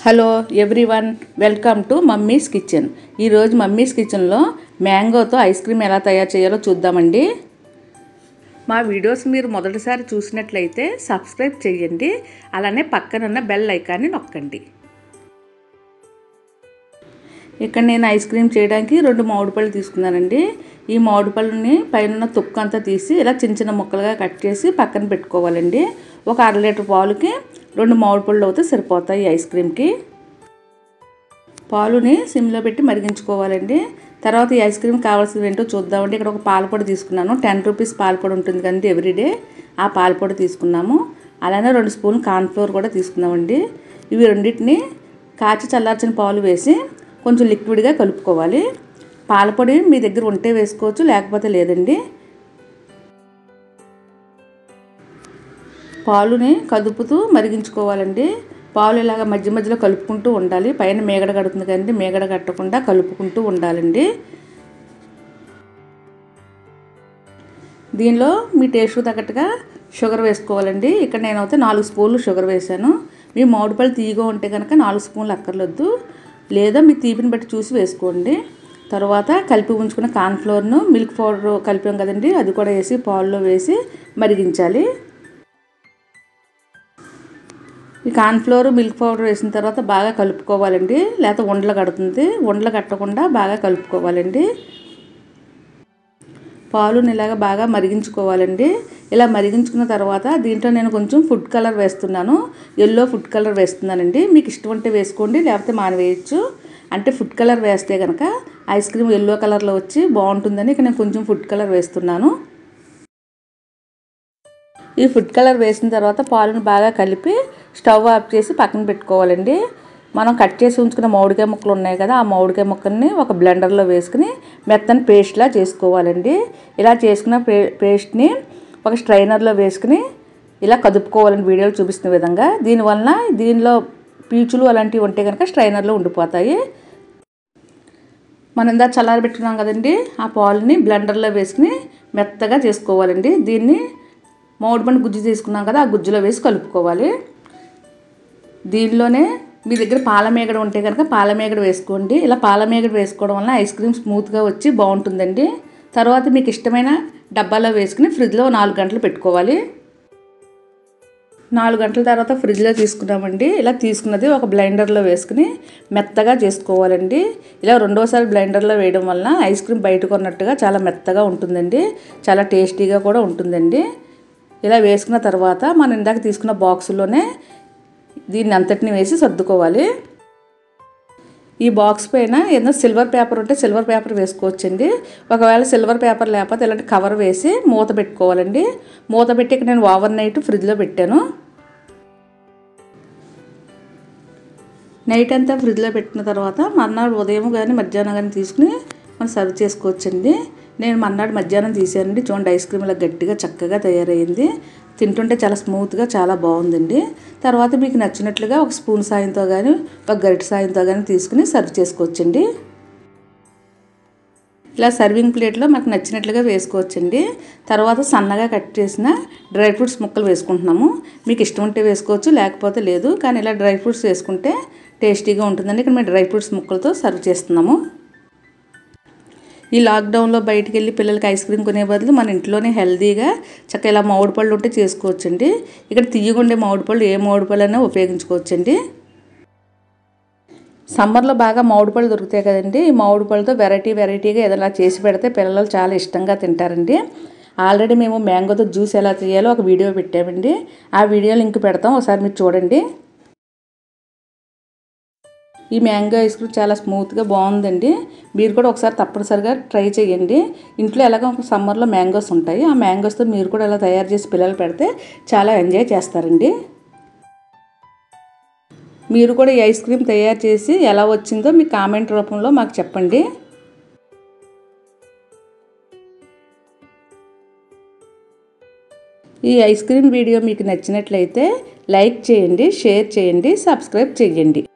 hello everyone welcome to mummy's kitchen ఈరోజు mummy's కిచెన్లో మ్యాంగోతో ఐస్ క్రీమ్ ఎలా తయారు చేయాలో చూద్దామండి మా వీడియోస్ మీరు మొదటిసారి చూసినట్లయితే సబ్స్క్రైబ్ చేయండి అలానే పక్కనున్న బెల్ ఐకాన్ని నొక్కండి ఇక్కడ నేను ఐస్ క్రీమ్ చేయడానికి రెండు మామిడి పళ్ళు తీసుకున్నానండి ఈ మామిడి పళ్ళని పైన తొక్కు అంతా తీసి ఇలా చిన్న చిన్న ముక్కలుగా కట్ చేసి పక్కన పెట్టుకోవాలండి ఒక అర లీటర్ పాలుకి రెండు మామిడి పళ్ళు అయితే సరిపోతాయి ఐస్ క్రీమ్కి పాలుని సిమ్లో పెట్టి మరిగించుకోవాలండి తర్వాత ఈ ఐస్ క్రీమ్ కావాల్సింది ఏంటో చూద్దామండి ఇక్కడ ఒక పాలపొడి తీసుకున్నాను టెన్ రూపీస్ పాలపొడి ఉంటుంది కదండి ఎవ్రీడే ఆ పాలపొడి తీసుకున్నాము అలానే రెండు స్పూన్లు కార్న్ఫ్లోర్ కూడా తీసుకున్నామండి ఇవి రెండింటిని కాచి చల్లార్చిన పాలు వేసి కొంచెం లిక్విడ్గా కలుపుకోవాలి పాలపొడి మీ దగ్గర ఉంటే వేసుకోవచ్చు లేకపోతే లేదండి పాలుని కదుపుతూ మరిగించుకోవాలండి పాలు ఇలాగ మధ్య మధ్యలో కలుపుకుంటూ ఉండాలి పైన మేగడ కడుతుంది కదండి మేగడ కట్టకుండా కలుపుకుంటూ ఉండాలండి దీనిలో మీ టేస్ట్ తగ్గట్టుగా షుగర్ వేసుకోవాలండి ఇక్కడ నేనైతే నాలుగు స్పూన్లు షుగర్ వేసాను మీ మామిడిపళ్ళు తీయగా ఉంటే కనుక నాలుగు స్పూన్లు అక్కర్లొద్దు లేదా మీ తీపిని బట్టి చూసి వేసుకోండి తర్వాత కలిపి ఉంచుకున్న కార్న్ఫ్లోర్ను మిల్క్ పౌడర్ కలిపాం కదండి అది కూడా వేసి పాల్లో వేసి మరిగించాలి ఈ కార్న్ఫ్లోర్ మిల్క్ పౌడర్ వేసిన తర్వాత బాగా కలుపుకోవాలండి లేకపోతే ఉండలు కడుతుంది ఉండలు కట్టకుండా బాగా కలుపుకోవాలండి పాలుని ఇలాగ బాగా మరిగించుకోవాలండి ఇలా మరిగించుకున్న తర్వాత దీంట్లో నేను కొంచెం ఫుడ్ కలర్ వేస్తున్నాను ఎల్లో ఫుడ్ కలర్ వేస్తున్నానండి మీకు ఇష్టం ఉంటే వేసుకోండి లేకపోతే మానవేయచ్చు అంటే ఫుడ్ కలర్ వేస్తే కనుక ఐస్ క్రీమ్ ఎల్లో కలర్లో వచ్చి బాగుంటుందని ఇక నేను కొంచెం ఫుడ్ కలర్ వేస్తున్నాను ఈ ఫుడ్ కలర్ వేసిన తర్వాత పాలను బాగా కలిపి స్టవ్ ఆఫ్ చేసి పక్కన పెట్టుకోవాలండి మనం కట్ చేసి ఉంచుకున్న మామిడికాయ ముక్కలు ఉన్నాయి కదా ఆ మామిడికాయ ముక్కల్ని ఒక బ్లెండర్లో వేసుకుని మెత్తని పేస్ట్లా చేసుకోవాలండి ఇలా చేసుకున్న పే పేస్ట్ని ఒక స్ట్రైనర్లో వేసుకుని ఇలా కదుపుకోవాలని వీడియోలో చూపిస్తున్న విధంగా దీనివలన దీనిలో పీచులు అలాంటివి ఉంటే కనుక స్ట్రైనర్లో ఉండిపోతాయి మనం ఇందా చల్లారబెట్టుకున్నాం కదండి ఆ పాలుని బ్లెండర్లో వేసుకుని మెత్తగా చేసుకోవాలండి దీన్ని మామిడి పండు గుజ్జు తీసుకున్నాం కదా ఆ గుజ్జులో వేసి కలుపుకోవాలి దీనిలోనే మీ దగ్గర పాలమేగడ ఉంటే కనుక పాలమేగడ వేసుకోండి ఇలా పాలమేగడ వేసుకోవడం వల్ల ఐస్ క్రీమ్ స్మూత్గా వచ్చి బాగుంటుందండి తర్వాత మీకు ఇష్టమైన డబ్బాలో వేసుకుని ఫ్రిడ్జ్లో నాలుగు గంటలు పెట్టుకోవాలి నాలుగు గంటల తర్వాత ఫ్రిడ్జ్లో తీసుకున్నామండి ఇలా తీసుకున్నది ఒక బ్లైండర్లో వేసుకుని మెత్తగా చేసుకోవాలండి ఇలా రెండోసారి బ్లైండర్లో వేయడం వలన ఐస్ క్రీమ్ బయట కొన్నట్టుగా చాలా మెత్తగా ఉంటుందండి చాలా టేస్టీగా కూడా ఉంటుందండి ఇలా వేసుకున్న తర్వాత మనం ఇందాక తీసుకున్న బాక్సులోనే దీన్ని అంతటిని వేసి సర్దుకోవాలి ఈ బాక్స్ పైన ఏదైనా సిల్వర్ పేపర్ ఉంటే సిల్వర్ పేపర్ వేసుకోవచ్చండి ఒకవేళ సిల్వర్ పేపర్ లేకపోతే ఇలాంటి కవర్ వేసి మూత పెట్టుకోవాలండి మూత పెట్టి ఇక్కడ నేను ఓవర్ నైట్ ఫ్రిడ్జ్లో పెట్టాను నైట్ అంతా ఫ్రిడ్జ్లో పెట్టిన తర్వాత మర్నాడు ఉదయం కానీ మధ్యాహ్నం కానీ తీసుకుని మనం సర్వ్ చేసుకోవచ్చండి నేను మర్నాడు మధ్యాహ్నం తీసానండి చూడండి ఐస్ క్రీమ్ ఇలా గట్టిగా చక్కగా తయారైంది తింటుంటే చాలా స్మూత్గా చాలా బాగుందండి తర్వాత మీకు నచ్చినట్లుగా ఒక స్పూన్ సాయంతో కానీ ఒక గరిట సాయంతో కానీ తీసుకుని సర్వ్ చేసుకోవచ్చండి ఇలా సర్వింగ్ ప్లేట్లో మాకు నచ్చినట్లుగా వేసుకోవచ్చండి తర్వాత సన్నగా కట్ చేసిన డ్రై ఫ్రూట్స్ ముక్కలు వేసుకుంటున్నాము మీకు ఇష్టం ఉంటే వేసుకోవచ్చు లేకపోతే లేదు కానీ ఇలా డ్రై ఫ్రూట్స్ వేసుకుంటే టేస్టీగా ఉంటుందండి ఇక్కడ మేము డ్రై ఫ్రూట్స్ ముక్కలతో సర్వ్ చేస్తున్నాము ఈ లాక్డౌన్లో బయటికి వెళ్ళి పిల్లలకి ఐస్ క్రీమ్ కొనే బదులు మన ఇంట్లోనే హెల్తీగా చక్కగా ఇలా మామిడి పళ్ళు ఉంటే చేసుకోవచ్చండి ఇక్కడ తీయగుండే మామిడి పళ్ళు ఏ మామిడి పళ్ళు అయినా ఉపయోగించుకోవచ్చండి సమ్మర్లో బాగా మామిడి పళ్ళు దొరుకుతాయి కదండి ఈ మామిడి పళ్ళతో వెరైటీ వెరైటీగా ఏదైనా చేసి పెడితే పిల్లలు చాలా ఇష్టంగా తింటారండి ఆల్రెడీ మేము మ్యాంగోతో జ్యూస్ ఎలా చేయాలో ఒక వీడియో పెట్టామండి ఆ వీడియో లింక్ పెడతాం ఒకసారి మీరు చూడండి ఈ మ్యాంగో ఐస్ క్రీమ్ చాలా స్మూత్గా బాగుందండి మీరు కూడా ఒకసారి తప్పనిసరిగా ట్రై చేయండి ఇంట్లో ఎలాగో ఒక సమ్మర్లో మ్యాంగోస్ ఉంటాయి ఆ మ్యాంగోస్తో మీరు కూడా ఇలా తయారు చేసి పిల్లలు పెడితే చాలా ఎంజాయ్ చేస్తారండి మీరు కూడా ఈ ఐస్ క్రీమ్ తయారు చేసి ఎలా వచ్చిందో మీ కామెంట్ రూపంలో మాకు చెప్పండి ఈ ఐస్ క్రీమ్ వీడియో మీకు నచ్చినట్లయితే లైక్ చేయండి షేర్ చేయండి సబ్స్క్రైబ్ చేయండి